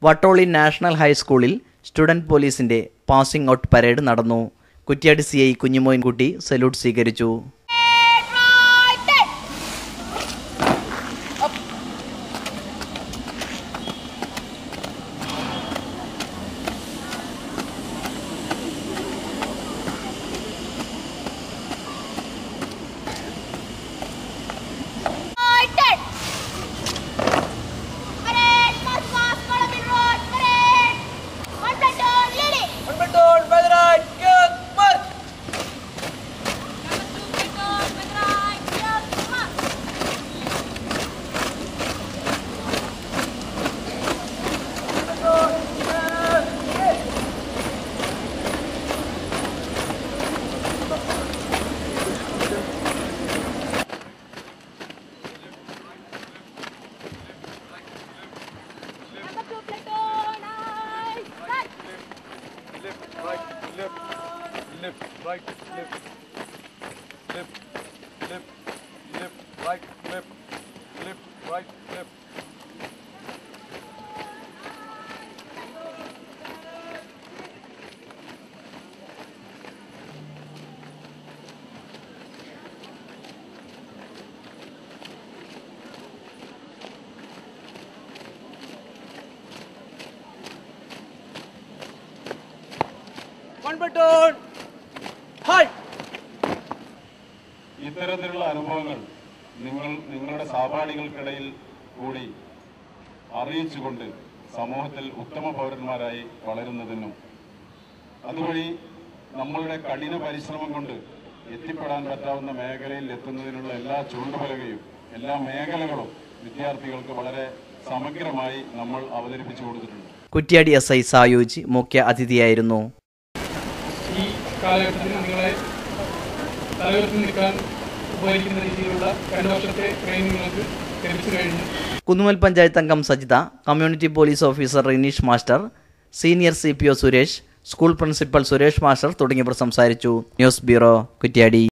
Vattoli national ഹൈസ്കൂളിൽ student പോലീസിന്റെ passing out parade നടന്നു Kuttiadi C I Kunhimoyinkutty salute സ്വീകരിച്ചു United! Parade! March, march, follow the road! Parade! One platoon, leading! Number two platoon, with right, march! Number two platoon, nice! Right! left, right, left, left, right, left, left, left, left, right, left, left, right, left. One platoon hi ഇത്തരത്തിലുള്ള അനുഭവങ്ങൾ നിങ്ങൾ നിങ്ങളുടെ സഹപാഠികൾക്കിടയിൽ കൂടി അറിയിച്ചുകൊണ്ട് സമൂഹത്തിൽ ഉത്തമ പൗരന്മാരായി വളരുന്നതിനും അതുവഴി നമ്മളുടെ കഠിന പരിശ്രമം കൊണ്ട് എത്തിപ്പെടാൻ പറ്റാവുന്ന മേഖലയിൽ എത്തുന്നതിനുള്ള എല്ലാ ചൂണ്ടുപലകയും എല്ലാ മേഖലകളും വിദ്യാർത്ഥികൾക്ക് വളരെ സമഗ്രമായി നമ്മൾ അവതരിപ്പിച്ചു കൊടുത്തിട്ടുണ്ട് കുറ്റ്യാടി എസ് ഐ സായോജ് മുഖ്യ അതിഥിയായിരുന്നു ഈ കാലഘട്ടത്തിൽ നിങ്ങളെ തലയുയർത്തി നിൽക്കാൻ ഉപകരിക്കുന്ന രീതിയിലുള്ള രണ്ട് വർഷത്തെ ട്രെയിനിങ് നിങ്ങൾക്ക് ലഭിച്ചു കഴിഞ്ഞു കുന്നുമൽ പഞ്ചായത്ത് അംഗം Sajitha community police officer Rineesh master senior C P O Suresh school principal Suresh master തുടങ്ങിയവർ സംസാരിച്ചു ന്യൂസ് ബ്യൂറോ കുറ്റ്യാടി